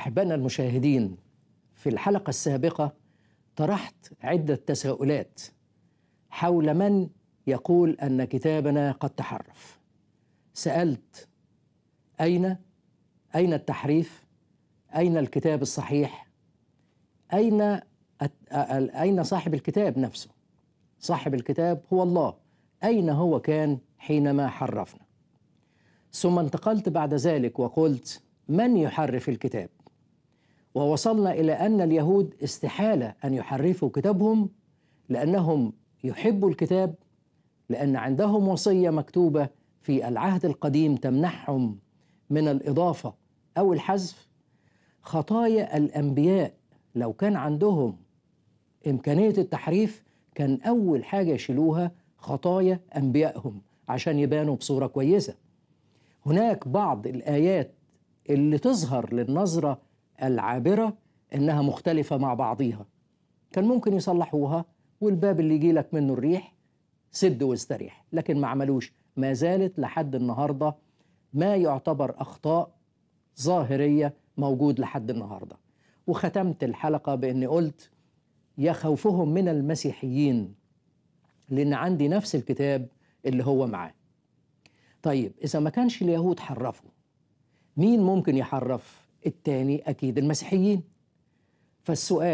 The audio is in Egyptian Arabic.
أحبائنا المشاهدين في الحلقة السابقة طرحت عدة تساؤلات حول من يقول أن كتابنا قد تحرف سألت أين أين التحريف أين الكتاب الصحيح أين أين صاحب الكتاب نفسه صاحب الكتاب هو الله أين هو كان حينما حرفنا ثم انتقلت بعد ذلك وقلت من يحرف الكتاب ووصلنا الى ان اليهود استحاله ان يحرفوا كتابهم لانهم يحبوا الكتاب لان عندهم وصيه مكتوبه في العهد القديم تمنحهم من الاضافه او الحذف خطايا الانبياء لو كان عندهم امكانيه التحريف كان اول حاجه يشيلوها خطايا انبيائهم عشان يبانوا بصوره كويسه هناك بعض الايات اللي تظهر للنظره العابره انها مختلفه مع بعضيها كان ممكن يصلحوها والباب اللي يجي لك منه الريح سد واستريح لكن ما عملوش ما زالت لحد النهارده ما يعتبر اخطاء ظاهريه موجود لحد النهارده وختمت الحلقه باني قلت يا خوفهم من المسيحيين لان عندي نفس الكتاب اللي هو معاه طيب اذا ما كانش اليهود حرفوا مين ممكن يحرف التاني اكيد المسيحيين فالسؤال